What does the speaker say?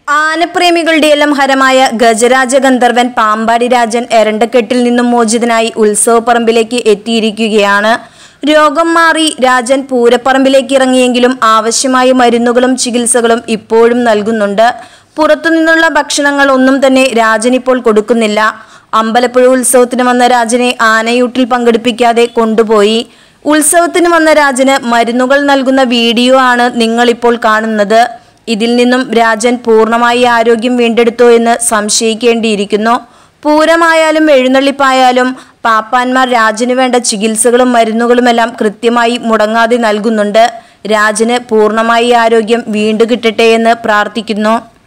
ആനപ്രേമികളുടെയെല്ലാം ഹരമായ ഗജരാജ ഗന്ധർവൻ പാമ്പാടി രാജൻ എരണ്ടക്കെട്ടിൽ നിന്നും മോചിതനായി ഉത്സവപ്പറമ്പിലേക്ക് എത്തിയിരിക്കുകയാണ് രോഗം മാറി രാജൻ പൂരപ്പറമ്പിലേക്ക് ഇറങ്ങിയെങ്കിലും ആവശ്യമായ മരുന്നുകളും ചികിത്സകളും ഇപ്പോഴും നൽകുന്നുണ്ട് പുറത്തുനിന്നുള്ള ഭക്ഷണങ്ങൾ ഒന്നും തന്നെ രാജൻ ഇപ്പോൾ കൊടുക്കുന്നില്ല അമ്പലപ്പുഴ ഉത്സവത്തിന് വന്ന രാജനെ ആനയൂട്ടിൽ പങ്കെടുപ്പിക്കാതെ കൊണ്ടുപോയി ഉത്സവത്തിന് വന്ന രാജന് മരുന്നുകൾ നൽകുന്ന വീഡിയോ ആണ് നിങ്ങളിപ്പോൾ കാണുന്നത് ഇതിൽ നിന്നും രാജൻ പൂർണ്ണമായി ആരോഗ്യം വീണ്ടെടുത്തോ എന്ന് സംശയിക്കേണ്ടിയിരിക്കുന്നു പൂരമായാലും എഴുന്നള്ളിപ്പായാലും പാപ്പാന്മാർ രാജന് വേണ്ട ചികിത്സകളും മരുന്നുകളുമെല്ലാം കൃത്യമായി മുടങ്ങാതെ നൽകുന്നുണ്ട് രാജന് പൂർണ്ണമായി ആരോഗ്യം വീണ്ടു കിട്ടട്ടെ എന്ന് പ്രാർത്ഥിക്കുന്നു